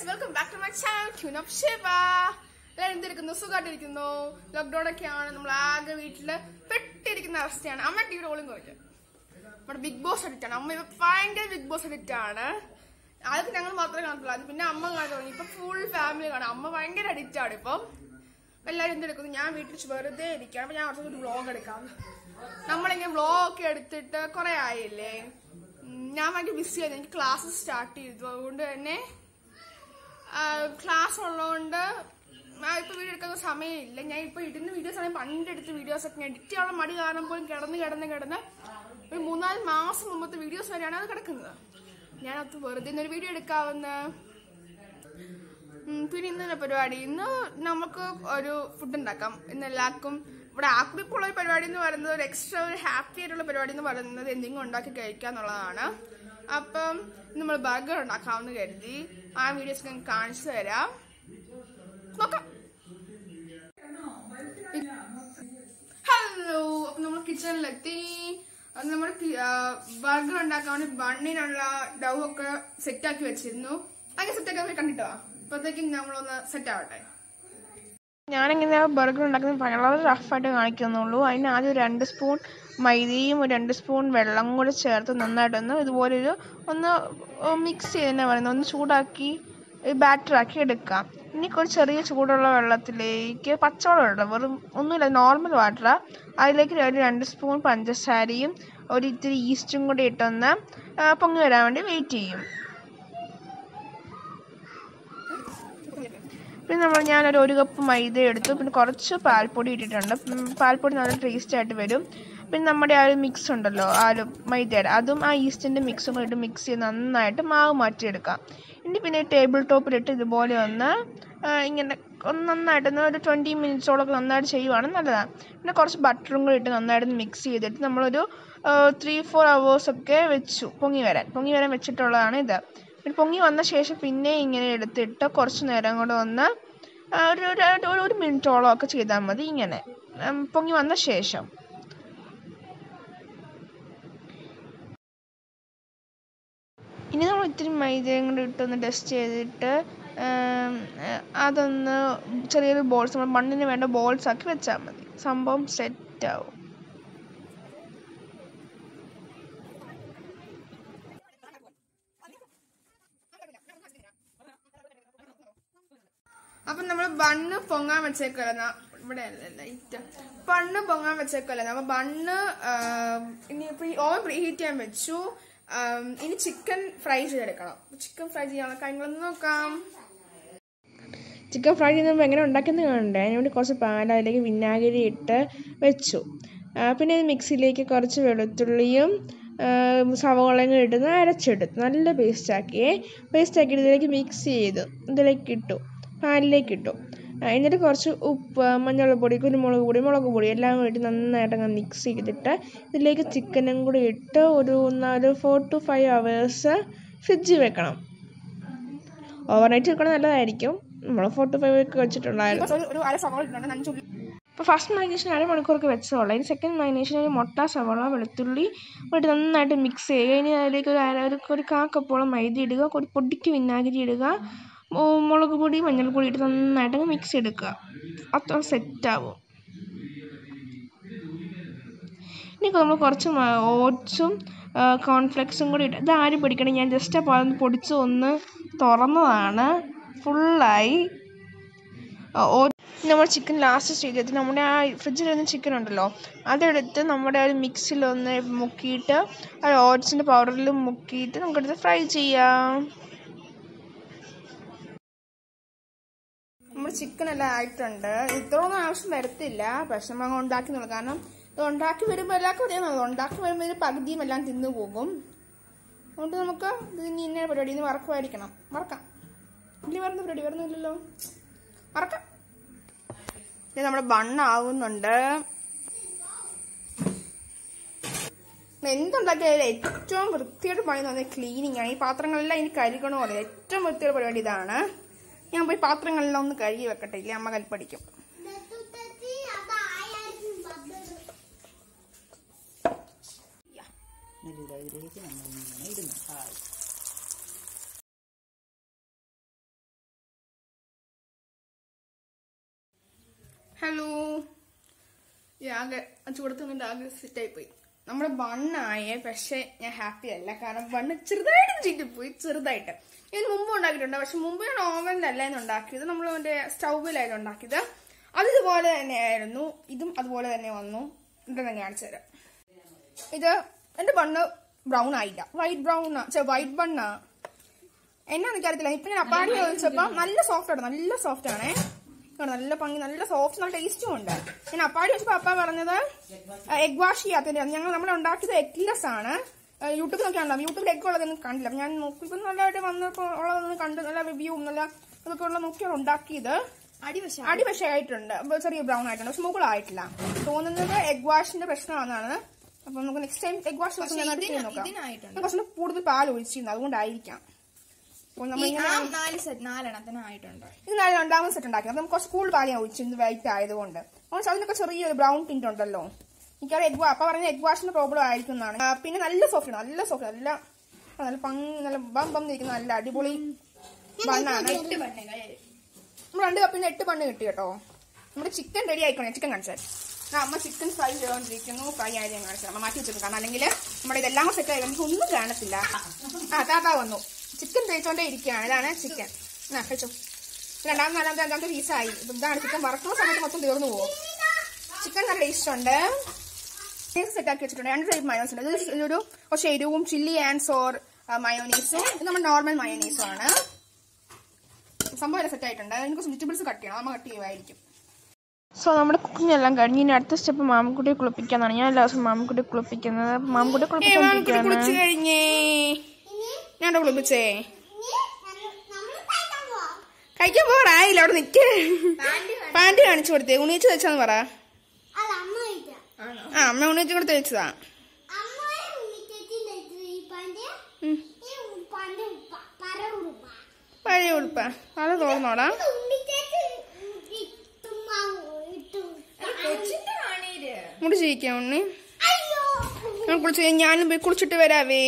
Guys welcome back to my channel queen of Shiva എല്ലാവരും എന്തിരിക്കുന്നു സുഖമായിട്ടിരിക്കുന്നു ലോക്ക്ഡൌൺ ഒക്കെയാണ് നമ്മൾ ആകെ വീട്ടില് പെട്ടിരിക്കുന്ന അവസ്ഥയാണ് അമ്മ ടി റോളും കുറയ്ക്കും നമ്മുടെ ബിഗ് ബോസ് അഡിക്റ്റ് ആണ് അമ്മ ഇപ്പൊ ഭയങ്കര ബിഗ് ബോസ് അഡിക്റ്റ് ആണ് ആദ്യം ഞങ്ങൾ മാത്രമേ കാണത്തുള്ളൂ അത് പിന്നെ അമ്മ കാണാൻ തുടങ്ങി ഇപ്പൊ ഫുൾ ഫാമിലി കാണാം അമ്മ ഭയങ്കര അഡിക്റ്റ് ആണ് ഇപ്പം എല്ലാവരും എന്തെടുക്കുന്നു ഞാൻ വീട്ടിൽ വെറുതെ ഇരിക്കുകയാണ് അപ്പൊ ഞാൻ കുറച്ചൊരു വ്ളോഗ് എടുക്കാം നമ്മളിങ്ങനെ വ്ളോഗ് ഒക്കെ എടുത്തിട്ട് കുറെ ആയില്ലേ ഉം, ഞാൻ ഭയങ്കര ബിസി ആയിരുന്നു എനിക്ക് ക്ലാസ് സ്റ്റാർട്ട് ചെയ്തു അതുകൊണ്ട് തന്നെ ക്ലാസ് ഉള്ളതുകൊണ്ട് ഇപ്പൊ വീഡിയോ എടുക്കുന്ന സമയമില്ല ഞാൻ ഇപ്പൊ ഇടുന്ന വീഡിയോസ് ആണെങ്കിൽ പണ്ട് എടുത്ത വീഡിയോസ് ഒക്കെ എഡിറ്റ് ചെയ്യാനുള്ള മടി കാരണം പോലും കിടന്ന് കിടന്ന് കിടന്ന് ഒരു മൂന്നാല് മാസം മുമ്പത്തെ വീഡിയോസ് വരെയാണ് അത് കിടക്കുന്നത് ഞാൻ അത് വെറുതെ ഒരു വീഡിയോ എടുക്കാവുന്ന ഉം, പിന്നെ ഇന്നലെ പരിപാടി ഇന്ന് നമുക്ക് ഒരു ഫുഡ് ഉണ്ടാക്കാം ഇന്ന് എല്ലാവർക്കും ഇവിടെ ആക്കുറിപ്പുള്ള ഒരു പരിപാടി എന്ന് പറയുന്നത് ഒരു എക്സ്ട്രാ ഒരു ഹാപ്പി ആയിട്ടുള്ള പരിപാടി എന്ന് പറയുന്നത് എന്തെങ്കിലും ഉണ്ടാക്കി കഴിക്കുക എന്നുള്ളതാണ് അപ്പം നമ്മൾ ബർഗർ ഉണ്ടാക്കാമെന്ന് കരുതി ആ വീഡിയോസ് ഞാൻ കാണിച്ചു തരാം നോക്കാം ഹലോ അപ്പൊ നമ്മൾ കിച്ചണിലെത്തി അത് നമ്മൾ ബർഗർ ഉണ്ടാക്കാൻ വേണ്ടി ബണ്ണിനുള്ള ഡൗ ഒക്കെ സെറ്റ് ആക്കി വെച്ചിരുന്നു അങ്ങനെ സെറ്റ് ആക്കി കണ്ടിട്ടോ അപ്പത്തേക്കും നമ്മളൊന്ന് സെറ്റ് ആവട്ടെ ഞാനിങ്ങനെ ബർഗർ ഉണ്ടാക്കുന്നത് വളരെ റഫായിട്ട് കാണിക്കുന്നുള്ളൂ അതിന് ആദ്യം ഒരു രണ്ട് സ്പൂൺ മൈദയും ഒരു രണ്ട് സ്പൂൺ വെള്ളം കൂടി ചേർത്ത് നന്നായിട്ടൊന്ന് ഇതുപോലെ ഒരു ഒന്ന് മിക്സ് ചെയ്ത് തന്നെ പറയുന്നത് ഒന്ന് ചൂടാക്കി ബാറ്റർ ആക്കി എടുക്കാം ഇനി കുറച്ച് ചെറിയ ചൂടുള്ള വെള്ളത്തിലേക്ക് പച്ചവെള്ളം ഇടണം വെറും ഒന്നുമില്ല നോർമൽ വാട്ടർ അതിലേക്ക് ഒരു രണ്ട് സ്പൂൺ പഞ്ചസാരയും ഒരു ഇത്തിരി ഈസ്റ്റും കൂടി ഇട്ടൊന്ന് ആ, പൊങ്ങി വരാൻ വേണ്ടി വെയിറ്റ് ചെയ്യും പിന്നെ നമ്മൾ ഞാനൊരു ഒരു കപ്പ് മൈദ എടുത്തു പിന്നെ കുറച്ച് പാൽപ്പൊടി ഇട്ടിട്ടുണ്ട് ഉം, പാൽപ്പൊടി നല്ല ടേസ്റ്റ് ആയിട്ട് വരും പിന്നെ നമ്മുടെ ആ ഒരു മിക്സ് ഉണ്ടല്ലോ ആ ഒരു മൈദയുടെ അതും ആ ഈസ്റ്റിൻ്റെ മിക്സും കൂടി ഇട്ട് മിക്സ് ചെയ്ത് നന്നായിട്ട് മാവ് മാറ്റിയെടുക്കാം ഇനി പിന്നെ ടേബിൾ ടോപ്പിലിട്ട് ഇതുപോലെ ഒന്ന് ആ, ഇങ്ങനെ ഒന്ന് നന്നായിട്ടൊന്ന് ഒരു ട്വൻറ്റി മിനിറ്റ്സോളൊക്കെ നന്നായിട്ട് ചെയ്യുവാണെങ്കിൽ നല്ലതാണ് പിന്നെ കുറച്ച് ബട്ടറും കൂടി ഇട്ട് നന്നായിട്ട് മിക്സ് ചെയ്തിട്ട് നമ്മളൊരു ത്രീ ഫോർ ഒക്കെ വെച്ചു പൊങ്ങി വരാൻ പൊങ്ങി വരാൻ വെച്ചിട്ടുള്ളതാണ് ഇത് പിന്നെ പൊങ്ങി വന്ന ശേഷം പിന്നെ ഇങ്ങനെ എടുത്തിട്ട് കുറച്ച് നേരം കൂടെ ഒന്ന് ആ, ഒരു ഒരു- ഒരു ഒരു മിനിറ്റോളം ഒക്കെ ചെയ്താൽ മതി ഇങ്ങനെ ഉം, പൊങ്ങി വന്ന ശേഷം ഇനി നമ്മൾ ഇത്തിരി മൈദയും കൂടി ഇട്ടൊന്ന് ടെസ്റ്റ് ചെയ്തിട്ട് ഉം, അതൊന്ന് ചെറിയൊരു ബോൾസ് നമ്മൾ മണ്ണിന് വേണ്ട ബോൾസ് ആക്കി വെച്ചാൽ മതി സംഭവം സെറ്റ് ആവും അപ്പൊ നമ്മൾ ബണ്ണ് പൊങ്ങാൻ വെച്ചേക്കല്ല ഇവിടെ അല്ല ലൈറ്റ് ബണ്ണ് പൊങ്ങാൻ വെച്ചേക്കല്ല അപ്പൊ ബണ്ണ് ഇനി ഇപ്പൊ ഈ ഓവൻ പ്രീ ഹീറ്റ് ചെയ്യാൻ വെച്ചു ആം, ഇനി ചിക്കൻ ഫ്രൈ ചെയ്തെടുക്കണം ചിക്കൻ ഫ്രൈ ചെയ്യാനുള്ള കാര്യങ്ങളൊന്ന് നോക്കാം ചിക്കൻ ഫ്രൈ ചെയ്യുമ്പോൾ എങ്ങനെ ഉണ്ടാക്കുന്നത് കണ്ടേ അതിന് വേണ്ടി കുറച്ച് പാൽ അതിലേക്ക് വിനാഗിരി ഇട്ട് വെച്ചു ആ, പിന്നെ ഇത് മിക്സിയിലേക്ക് കുറച്ച് വെളുത്തുള്ളിയും ആ, സവോളയും കൂടി ഇട്ട് അരച്ചെടുത്തു നല്ല പേസ്റ്റ് ആക്കിയേ പേസ്റ്റ് ആക്കിയിട്ട് ഇതിലേക്ക് മിക്സ് ചെയ്തു ഇതിലേക്ക് ഇട്ടു പാലിലേക്ക് ഇട്ടു ആ, എന്നിട്ട് കുറച്ച് ഉപ്പ് മഞ്ഞൾപ്പൊടി കുരുമുളക് പൊടി മുളക് പൊടി എല്ലാം കൂടി ഇട്ട് നന്നായിട്ട് അങ്ങ് മിക്സ് ചെയ്തിട്ട് ഇതിലേക്ക് ചിക്കനും കൂടി ഇട്ട് ഒരു നാല് ഫോർ ടു ഫൈവ് അവേഴ്സ് ഫ്രിഡ്ജിൽ വെക്കണം ഓവർനൈറ്റ് വെക്കണം നല്ലതായിരിക്കും നമ്മൾ ഫോർ ടു ഫൈവ് ഒക്കെ വെച്ചിട്ടുണ്ടായിരുന്നു ഒരു- ഒരു അര സവാള ഇട്ടുണ്ട് അഞ്ചുള്ളി അപ്പോൾ ഫസ്റ്റ് മാരിനേഷൻ അരമണിക്കൂറൊക്കെ വെച്ചോളാം ഇനി സെക്കൻഡ് മാരിനേഷൻ ഒരു മുട്ട സവാള വെളുത്തുള്ളി ഇട്ട് നന്നായിട്ട് മിക്സ് ചെയ്യുക ഇനി അതിലേക്ക് ഒരു അര ഒരു ഒരു കാ കപ്പോളം മൈദ ഇടുക ഒരു പൊടിക്ക് വിനാഗിരി ഇടുക മു- മുളക് പൊടി മഞ്ഞൾപ്പൊടി ഇട്ട് നന്നായിട്ട് മിക്സ് എടുക്കുക അത്ര സെറ്റാവും ഇനി നമ്മൾ കുറച്ച് ഓട്സും കോൺഫ്ലെക്സും കൂടി ഇട്ട് ഇത് ആരും പിടിക്കണം ഞാൻ ജസ്റ്റ് അപ്പോൾ അതൊന്ന് പൊടിച്ച് ഒന്ന് തുറന്നതാണ് ഫുള്ളായി ഓ നമ്മൾ ചിക്കൻ ലാസ്റ്റ് സ്റ്റേജ് നമ്മുടെ ആ ഫ്രിഡ്ജിൽ വരുന്ന ചിക്കൻ ഉണ്ടല്ലോ അതെടുത്ത് നമ്മുടെ ആ ഒരു മിക്സിലൊന്ന് മുക്കിയിട്ട് ആ ഓട്സിൻ്റെ പൗഡറിൽ മുക്കിയിട്ട് നമുക്കെടുത്ത് ഫ്രൈ ചെയ്യാം നമ്മുടെ ചിക്കൻ എല്ലാം ആയിട്ടുണ്ട് ഇത്രയൊന്നും ആവശ്യം വരത്തില്ല പക്ഷെ നമ്മൾ ഉണ്ടാക്കി നോക്കാം കാരണം ഇത് ഉണ്ടാക്കി വരുമ്പോൾ എല്ലാവർക്കും അറിയാം ഉണ്ടാക്കി വരുമ്പോൾ ഇതിന് പകുതിയും എല്ലാം തിന്നു പോകും അതുകൊണ്ട് നമുക്ക് ഇത് ഇനി ഇന്ന പരിപാടി ഇന്ന് വറക്കുമായിരിക്കണം വറക്കാം ഇല്ല വരുന്ന പരിപാടി വരുന്നില്ലല്ലോ വറക്കാം ഇത് നമ്മുടെ ബണ്ണാവുന്നുണ്ട് എന്തുണ്ടാക്കിയാലും ഏറ്റവും വൃത്തിയായിട്ട് പണി എന്ന് പറഞ്ഞാൽ ക്ലീനിങ് ആണ് ഈ പാത്രങ്ങളെല്ലാം ഇനി കഴുകണമല്ലോ ഏറ്റവും വൃത്തിയുടെ പരിപാടി ഇതാണ് ഞാൻ പോയി പാത്രങ്ങളെല്ലാം ഒന്ന് കഴുകി വെക്കട്ടെ ഇല്ലേ അമ്മ കൽപ്പടിക്കും ഇതിലേക്ക് നമ്മൾ ഇങ്ങനെ ഇടുന്നു ഹായ് ഹലോ ആകെ ചൂടത്ത് നിന്നിട്ട് ആകെ സെറ്റായി പോയി നമ്മുടെ ബണ്ണായേ പക്ഷെ ഞാൻ ഹാപ്പി അല്ല കാരണം ബണ്ണ് ചെറുതായിട്ട് ചീറ്റിപ്പോയി ചെറുതായിട്ട് ഇതിന് മുമ്പ് ഉണ്ടാക്കിയിട്ടുണ്ട് പക്ഷെ മുമ്പ് ഞാൻ ഓവനിലല്ലായിരുന്നു ഉണ്ടാക്കിയത് നമ്മൾ മറ്റേ സ്റ്റൗവിലായിരുന്നു ഉണ്ടാക്കിയത് അത് ഇതുപോലെ തന്നെയായിരുന്നു ഇതും അതുപോലെ തന്നെ വന്നു എന്നിട്ട് ഞാൻ കാണിച്ചു തരാം ഇത് എന്റെ ബണ്ണ് ബ്രൗൺ ആയില്ല വൈറ്റ് ബ്രൗൺ വൈറ്റ് ബണ്ണാ എന്നാ എനിക്കറിയത്തില്ല ഇപ്പൊ ഞാൻ അപ്പാടി ചോദിച്ചപ്പോ നല്ല സോഫ്റ്റ് ആണ് നല്ല സോഫ്റ്റ് ആണേ കണ്ടോ, നല്ല ഭംഗി നല്ല സോഫ്റ്റ് നല്ല ടേസ്റ്റും ഉണ്ട് ഞാൻ അപ്പാടി വെച്ചപ്പോ അപ്പ പറഞ്ഞത് എഗ് വാഷ് ചെയ്യാത്തതിന്റെ ഞങ്ങൾ നമ്മൾ ഉണ്ടാക്കിയത് എഗ്ലെസ് ആണ് യൂട്യൂബിൽ നോക്കി ഉണ്ടാവും യൂട്യൂബിൽ എഗ് ഉള്ളതൊന്നും കണ്ടില്ല അപ്പൊ ഞാൻ നോക്കിയപ്പോ നല്ലതായിട്ട് വന്നപ്പോ ഉള്ളതൊന്നും കണ്ട് നല്ല റിവ്യൂവും നല്ല അതൊക്കെ ഉള്ള നോക്കിയാണ് ഉണ്ടാക്കിയത് അടിവശ അടി പക്ഷേ ആയിട്ടുണ്ട് അപ്പൊ ചെറിയ ബ്രൗൺ ആയിട്ടുണ്ട് പക്ഷെ മുകളായിട്ടില്ല തോന്നുന്നത് എഗ് വാഷിന്റെ പ്രശ്നമാണെന്നാണ് അപ്പൊ നമുക്ക് നെക്സ്റ്റ് ടൈം എഗ് വാഷ് പക്ഷേ നോക്കാം ഇതിന് ഇതിനായിട്ടുണ്ട്. ഞാൻ കുറച്ചുകൂടി കൂടുതൽ പാൽ ഒഴിച്ചിരുന്നു അതുകൊണ്ടായിരിക്കാം അപ്പോൾ ഈ നമ്മളിങ്ങനെ ആ നാല് സെറ്റ് നാലെണ്ണത്തിനായിട്ടുണ്ട് ഇത് നാളെ രണ്ടാമത് സെറ്റ് ഉണ്ടാക്കി നമുക്ക് കുറച്ച് കൂടുതൽ പാൽ ഞാൻ ഒഴിച്ചു ഇത് വൈറ്റ് ആയതുകൊണ്ട് അപ്പോൾ അതിനൊക്കെ ചെറിയൊരു ബ്രൗൺ ടിന്റ് ഉണ്ടല്ലോ എനിക്കറിയാം എഗ് അപ്പൊ പറഞ്ഞ എഗ് വാഷിന്റെ പ്രോബ്ലം ആയിരിക്കും എന്നാണ് ആ, പിന്നെ നല്ല സോഫ്റ്റ് നല്ല സോഫ്റ്റ് നല്ല ആ, നല്ല പങ്ക് നല്ല ബം ബം ഇരിക്കുന്ന നല്ല അടിപൊളി ബണ്ണാണ് എട്ട് ബണ്ണുകൾ നമ്മൾ രണ്ട് കപ്പിന് എട്ട് ബണ്ണ് കിട്ടി കേട്ടോ നമ്മുടെ ചിക്കൻ റെഡി ആയിക്കോണേ ചിക്കൻ കാണിച്ചാൽ ആ അമ്മ ചിക്കൻ ഫ്രൈ ചെയ്തുകൊണ്ടിരിക്കുന്നു ഫ്രൈ ആയത് ഞാൻ കാണിച്ചു അമ്മ മാറ്റി വെച്ചിട്ടുണ്ട് കാരണം അല്ലെങ്കിൽ നമ്മുടെ ഇതെല്ലാം സെറ്റ് ആയി നമുക്ക് ഒന്നും കാണത്തില്ല ആ താത്ത വന്നു ചിക്കൻ തേച്ചോണ്ടേ ഇരിക്കുകയാണ് ഇതാണ് ചിക്കൻ ആ കഴിച്ചോ രണ്ടാമത് നാലാമത്തെ അഞ്ചാമത്തെ പീസായി ഇപ്പൊ ഇതാണ് ചിക്കൻ വറക്കുന്ന സമയത്ത് മൊത്തം തീർന്നു പോകും ചിക്കൻ നല്ല ടേസ്റ്റ് ഉണ്ട് സെറ്റ് ആക്കി വെച്ചിട്ടുണ്ട് രണ്ട് ടൈപ്പ് മയോണീസ് ഉണ്ട് ഇത് ഇതൊരു കുറച്ച് എരിവും ചില്ലി ആൻഡ് സോർ മയോണീസും ഇത് നമ്മുടെ നോർമൽ മയോണീസും ആണ് സംഭവം സെറ്റ് ആയിട്ടുണ്ട് എനിക്ക് കുറച്ച് വെജിറ്റബിൾസ് കട്ട് ചെയ്യണം അമ്മ കട്ട് ചെയ്യുമായിരിക്കും സോ നമ്മുടെ കുക്കിംഗ് എല്ലാം കഴിഞ്ഞ് ഇനി അടുത്ത സ്റ്റെപ്പ് മാമക്കുട്ടിയെ കുളിപ്പിക്കാന്നാണ് ഞാൻ എല്ലാ ദിവസവും മാമക്കുട്ടിയെ കുളിപ്പിക്കുന്നത് മാമക്കുട്ടിയെ കുളിപ്പിച്ചോണ്ടിരിക്കുകയാണ് കുളിച്ചു കഴിഞ്ഞേ ഞാൻ കുളിപ്പിച്ചേ കഴിക്കാൻ പോറായില്ല അവിടെ നിക്ക് പാൻറ് കാണിച്ചു കൊടുത്തേ ഉണീച്ച് വെച്ചാന്ന് പറ ആ അമ്മ ഉണീച്ച് കൊടുത്ത് വെച്ചതാ ഉം. പഴയ ഉടുപ്പാ അത് തോന്നോടാ മുടി ചെയ്യിക്കാം ഉണ്ണി ഞാൻ കുളിച്ച് കഴിഞ്ഞ് ഞാനും പോയി കുളിച്ചിട്ട് വരാവേ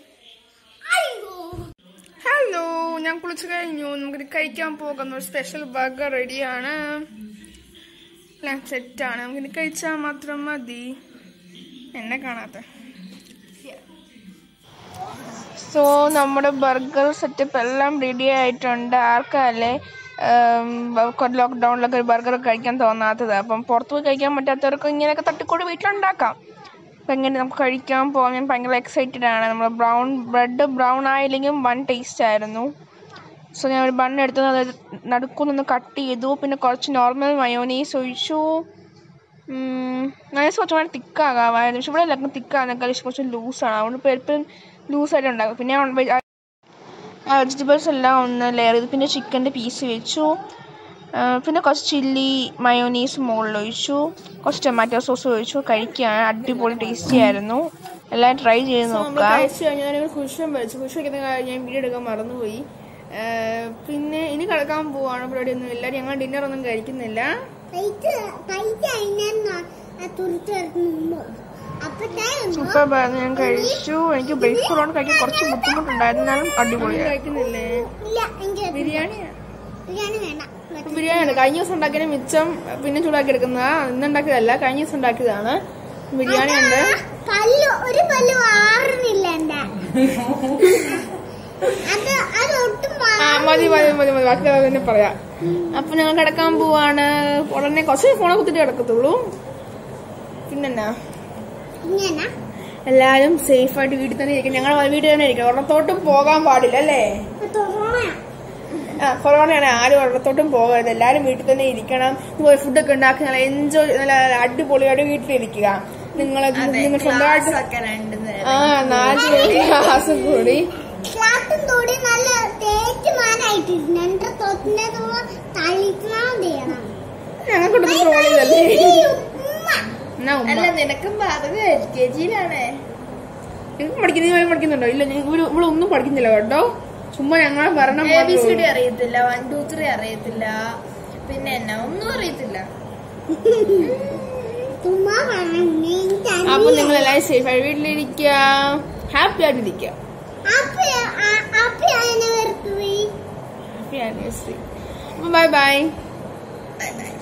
ഹലോ ഞാൻ കുളിച്ചു കഴിഞ്ഞു നമുക്ക് കഴിക്കാൻ പോകുന്ന ഒരു സ്പെഷ്യൽ ബർഗർ റെഡിയാണ് എല്ലാം സെറ്റാണ് നമുക്കിത് കഴിച്ചാൽ മാത്രം മതി എന്നെ കാണാത്ത സോ നമ്മുടെ ബർഗർ സെറ്റപ്പ് എല്ലാം റെഡി ആയിട്ടുണ്ട് ആർക്കല്ലേ ലോക്ക്ഡൗണിലൊക്കെ ഒരു ബർഗർ കഴിക്കാൻ തോന്നാത്തത് അപ്പം പുറത്ത് പോയി കഴിക്കാൻ പറ്റാത്തവർക്ക് ഇങ്ങനെയൊക്കെ തട്ടിക്കൂടി വീട്ടിലുണ്ടാക്കാം അപ്പം എങ്ങനെ നമുക്ക് കഴിക്കാൻ പോകാൻ ഞാൻ ഭയങ്കര എക്സൈറ്റഡ് ആണ് നമ്മൾ ബ്രൗൺ ബ്രെഡ് ബ്രൗൺ ആയില്ലെങ്കിലും വൺ ടേസ്റ്റ് ആയിരുന്നു സോ ഞാൻ ഒരു ബണ്ണ് എടുത്ത് അത് നടുക്കുന്നൊന്ന് കട്ട് ചെയ്തു പിന്നെ കുറച്ച് നോർമൽ മയോനീസ് ഒഴിച്ചു മയോനീസ് കുറച്ച് കൂടെ തിക്കാകാമായിരുന്നു പക്ഷെ ഇവിടെ എല്ലാവർക്കും തിക്കാന്നേക്കാൾ ഇഷ്ടം കുറച്ച് ലൂസാണ് അതുകൊണ്ട് ഇപ്പോൾ എപ്പോഴും ലൂസായിട്ട് ഉണ്ടാക്കും പിന്നെ വെജിറ്റബിൾസ് എല്ലാം ഒന്ന് ലെയർ ചെയ്തു പിന്നെ ചിക്കൻ്റെ പീസ് വെച്ചു ആ, പിന്നെ കുറച്ച് ചില്ലി മയോനീസ് മുകളിൽ ഒഴിച്ചു കുറച്ച് ടൊമാറ്റോ സോസ് ഒഴിച്ചു കഴിക്കുകയാണ് അടിപൊളി ടേസ്റ്റി ആയിരുന്നു എല്ലാം ട്രൈ ചെയ്ത് നമ്മൾ നോക്കാം കഴിച്ചു കഴിഞ്ഞാൽ ഞാൻ കുഷൻ വെച്ചു കുഷൻ വയ്ക്കുന്ന കാര്യം ഞാൻ വീഡിയോ എടുക്കാൻ മറന്നുപോയി ഏഹ് പിന്നെ ഇനി കിടക്കാൻ പോവാണ് പരിപാടി ഒന്നും ഇല്ല ഞങ്ങൾ ഡിന്നർ ഒന്നും കഴിക്കുന്നില്ല സൂപ്പർ ആയിരുന്നു ഞാൻ കഴിച്ചു എനിക്ക് ബ്രേക്ക്ഫാസ്റ്റ് കൊണ്ട് കഴിക്കാൻ കുറച്ച് ബുദ്ധിമുട്ടുണ്ടായിരുന്നു എന്നാലും അടിപൊളിയായിരുന്നു കഴിക്കുന്നില്ലേ ബിരിയാണിയാ ബിരിയാണി വേണ്ട ബിരിയാണി ഉണ്ട് കഴിഞ്ഞ ദിവസം ഉണ്ടാക്കിയ മിച്ചം പിന്നെ ചൂടാക്കി എടുക്കുന്നതാ ഇന്ന് ഉണ്ടാക്കിയതല്ല കഴിഞ്ഞ ദിവസം ഉണ്ടാക്കിയതാണ് ബിരിയാണി ഉണ്ട് പല്ല് ഒരു പല്ല് മാറുന്നില്ല എന്റെ അത് അത് ഒട്ടും ആ മതി മതി മതി മതി ബാക്കി അത് പിന്നെ പറയാം അപ്പൊ ഞങ്ങൾ കിടക്കാൻ പോവാണ് ഉടനെ കുറച്ച് ഫോണെ കുത്തിട്ട് കിടക്കത്തുള്ളൂ പിന്നെന്നാ ഇങ്ങനെ എല്ലാരും സേഫ് ആയിട്ട് വീട്ടിൽ തന്നെ ഇരിക്കും ഞങ്ങൾ വീട്ടിൽ തന്നെ ഇരിക്കണം ഒരിടത്തോട്ടും പോകാൻ പാടില്ല അല്ലേ തുറന്ന ആ കൊറോണയാണ് ആരും ഒരിടത്തോട്ടും പോകരുത് എല്ലാരും വീട്ടിൽ തന്നെ ഇരിക്കണം ഇതുപോലെ ഫുഡൊക്കെ ഉണ്ടാക്കി നല്ല എൻജോയ് നല്ല അടിപൊളിയായിട്ട് വീട്ടിലിരിക്കുക നിങ്ങൾ നിങ്ങൾ സ്വന്തമായിട്ട് ആ നാല് ക്ലാസ് കൂടി ക്ലാട്ടും കൂടി നല്ല തേറ്റുമാനായിട്ടിരുന്നു എന്റെ തൊട്ടിന്റെ തളിക്കാൻ ചെയ്യണം ഞങ്ങൾക്കൊട്ട് ട്രോൾ ചെയ്തല്ലേ ഉമ്മ എന്നാ ഉമ്മ അല്ല നിനക്കും അത് എൽ കെ ജിയിലാണേ നിങ്ങൾ പഠിക്കുന്ന നീ പഠിക്കുന്നുണ്ടോ ഇല്ല ഇവിടെ ഇവിടെ ഒന്നും പഠിക്കുന്നില്ല കേട്ടോ ചുമ്മാ ഞങ്ങളെ ഭരണം എ ബി സി മാത്രമേ ഡി അറിയത്തില്ല വൺ ടു ത്രീ അറിയത്തില്ല പിന്നെ എന്നാ ഒന്നും അറിയത്തില്ല തുമ്മാ പറഞ്ഞു അപ്പൊ നിങ്ങൾ എല്ലാവരും സേഫ് ആയിട്ട് വീട്ടിലിരിക്കുക ഹാപ്പി ആയിട്ട് ഇരിക്കുക അപ്പ അപ്പ അതിനെ വെറുത്തു പോയി happy anniversary bye bye bye by